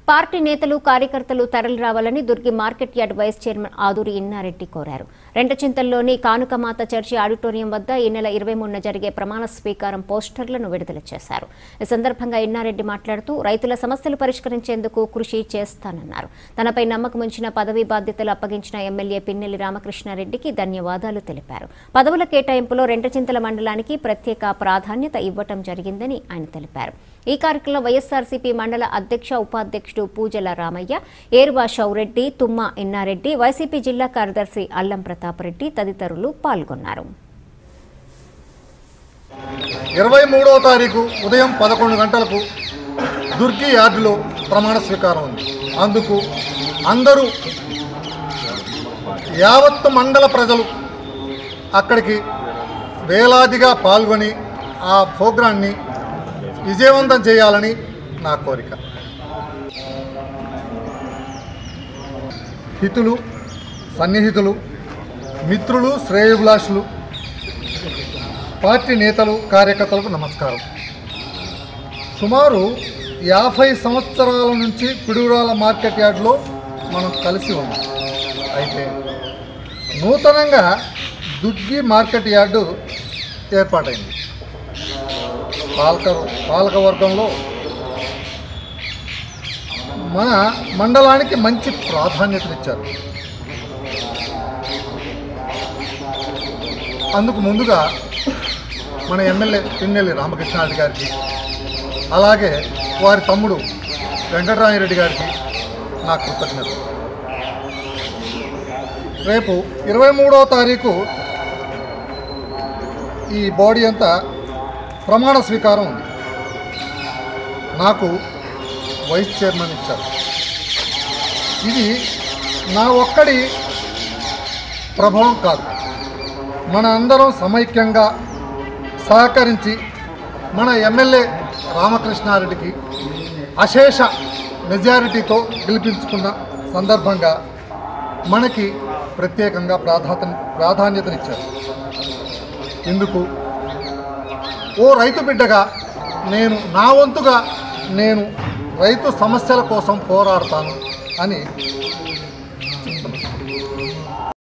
party నేతలు కార్యకర్తలు తరలి రావాలని Durgi market yard vice chairman Aduri Innareddy కోరారు రెంటచింతల్లోని కానుకమాత చర్చి ఆడిటోరియం వద్ద ఈ నెల ఇరవై మూడున జరిగే ప్రమాణ స్వీకారం పోస్టర్లను విడుదల చేశారు ఈ సందర్భంగా ఇన్నారెడ్డి మాట్లాడుతూ రైతుల సమస్యలు పరిష్కరించేందుకు కృషి చేస్తానన్నారు తనపై నమ్మకం ఉంచిన పదవీ బాధ్యతలు అప్పగించిన ఎమ్మెల్యే పిన్నెల్లి రామకృష్ణారెడ్డికి ధన్యవాదాలు తెలిపారు పదవుల కేటాయింపులో రెంటచింతల మండలానికి ప్రత్యేక ప్రాధాన్యత ఇవ్వటం జరిగిందని ఆయన తెలిపారు ఈ కార్యక్రమంలో వైఎస్ఆర్సీపీ మండల అధ్యక్ష ఉపాధ్యక్షుడు పూజల రామయ్య ఏరువా షౌరెడ్డి తుమ్మ ఇన్నారెడ్డి వైసీపీ జిల్లా కార్యదర్శి అల్లం ప్రతాప్ రెడ్డి తదితరులు పాల్గొన్నారు ఇరవై మూడవ తారీఖు ఉదయం పదకొండు గంటలకు దుర్గి యార్డులో ప్రమాణ స్వీకారం ఉంది అందుకు అందరూ యావత్తు మండల ప్రజలు అక్కడికి వేలాదిగా పాల్గొని ఆ ప్రోగ్రాన్ని విజయవంతం చేయాలని నా కోరిక హితులు సన్నిహితులు మిత్రులు శ్రేయోభిలాషులు పార్టీ నేతలు కార్యకర్తలకు నమస్కారం సుమారు యాభై సంవత్సరాల నుంచి పిడుగురాల మార్కెట్ యార్డ్లో మనం కలిసి ఉన్నాం అయితే నూతనంగా దుగ్గి మార్కెట్ యార్డు ఏర్పాటైంది పాలక పాలకవర్గంలో మన మండలానికి మంచి ప్రాధాన్యతనిచ్చారు అందుకు ముందుగా మన ఎమ్మెల్యే పిన్నెల్లి రామకృష్ణారెడ్డి గారికి అలాగే వారి తమ్ముడు వెంకటరామిరెడ్డి గారికి నా కృతజ్ఞత రేపు ఇరవై మూడవ తారీఖు ఈ బాడీ అంతా ప్రమాణ స్వీకారం ఉంది నాకు వైస్ చైర్మన్ ఇచ్చారు ఇది నా ఒక్కడి ప్రభావం కాదు మన అందరం సమైక్యంగా సహకరించి మన ఎమ్మెల్యే రామకృష్ణారెడ్డికి అశేష మెజారిటీతో గెలిపించుకున్న సందర్భంగా మనకి ప్రత్యేకంగా ప్రాధాత ప్రాధాన్యతనిచ్చారు ఇందుకు ఓ రైతు బిడ్డగా నేను నా వంతుగా నేను రైతు సమస్యల కోసం పోరాడతాను అని